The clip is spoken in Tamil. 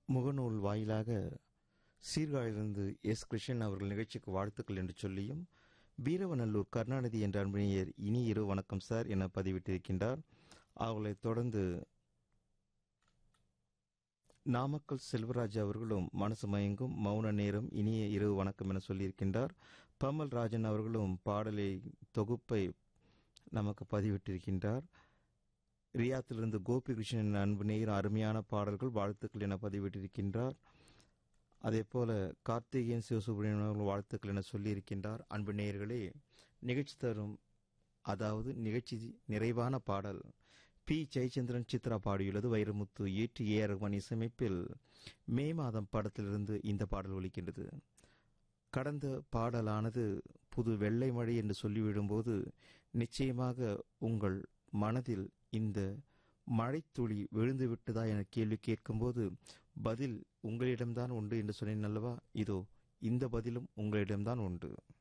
முகநூல் வாயிலாக சீர்காழிலிருந்து எஸ் கிருஷ்ணன் அவர்கள் நிகழ்ச்சிக்கு வாழ்த்துக்கள் என்று சொல்லியும் வீரவநல்லூர் கருணாநிதி என்ற அன்பினியர் இனி இரு வணக்கம் சார் என பதிவிட்டிருக்கின்றார் அவர்களைத் தொடர்ந்து நாமக்கல் செல்வராஜ் அவர்களும் மனசு மயங்கும் மௌன நேரம் இனிய இரவு வணக்கம் என சொல்லியிருக்கின்றார் பமல் ராஜன் அவர்களும் பாடலை தொகுப்பை நமக்கு பதிவிட்டிருக்கின்றார் ரியாத்திலிருந்து கோபிகிருஷ்ணன் அன்பு நேரம் அருமையான பாடல்கள் வாழ்த்துக்கள் என பதிவிட்டிருக்கின்றார் அதே போல கார்த்திகேயன் சிவசுப்ரமணியன் அவர்கள் வாழ்த்துக்கள் என சொல்லியிருக்கின்றார் அன்பு நேயர்களே நிகழ்ச்சி தரும் அதாவது நிகழ்ச்சி நிறைவான பாடல் பி ஜெயச்சந்திரன் சித்ரா பாடியுள்ளது வைரமுத்து ஏற்று ஏ ரகுமான் இசையமைப்பில் மே மாதம் படத்திலிருந்து இந்த பாடல் ஒலிக்கின்றது கடந்த பாடலானது புது வெள்ளை மழை என்று சொல்லிவிடும்போது நிச்சயமாக உங்கள் மனதில் இந்த மழைத்துளி விழுந்து விட்டதா என கேள்வி கேட்கும்போது பதில் உங்களிடம்தான் உண்டு என்று சொன்னேன் அல்லவா இதோ இந்த பதிலும் உங்களிடம்தான் உண்டு